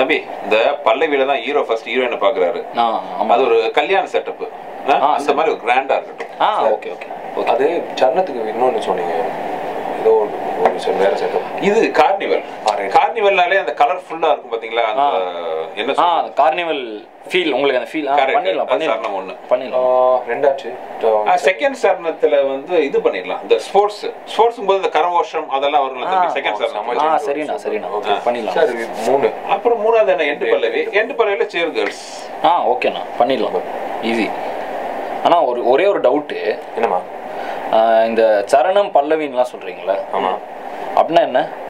தம்பி இந்த பல்லவியில தான் ஹீரோ ஃபர்ஸ்ட் ஹீரோயினை பாக்குறாரு ஆ ஆமாம் அது ஒரு கல்யாண செட்டப் ஆ, அந்த மாதிரி ஒரு கிராண்டா இருக்கட்டும் ஆ ஓகே ஓகே ஓகே அது சரணத்துக்கு இன்னொன்னு சொன்னீங்க ஏதோ ஒரு ஒரு விஷயம் வேற செட்டப் இது கார்னிவல் ஆ, right. கார்னிவல்னாலே அந்த கலர்ஃபுல்லா இருக்கும் பாத்தீங்களா அந்த என்ன ஆ சொல்றது? கார்னிவல் ஃபீல் உங்களுக்கு அந்த ஃபீல் ஆ Correct. பண்ணிடலாம் அது சரணம் பண்ணிடலாம் ஒண்ணு. பண்ணிடலாம் ரெண்டாச்சு செகண்ட் சரணத்துல வந்து இது பண்ணிடலாம் இந்த ஸ்போர்ட்ஸ் ஸ்போர்ட்ஸ் போது இந்த கரகோஷம் அதெல்லாம் வரும்ல செகண்ட் சரணம் ஆ சரிண்ணா சரிண்ணா ஓகே பண்ணிடலாம் சார் இது மூணு அப்புறம் மூணாவது என்ன எண்டு பல்லவி எண்டு பல்லவியில சேர் கேர்ள்ஸ் ஆ ஓகேண்ணா பண்ணிடலாம் ஈஸி ஆனால் ஒரு ஒரே ஒரு டவுட்டு என்னம்மா இந்த சரணம் பல்லவின்லாம் சொல்கிறீங்களா ஆமா அப்படின்னா என்ன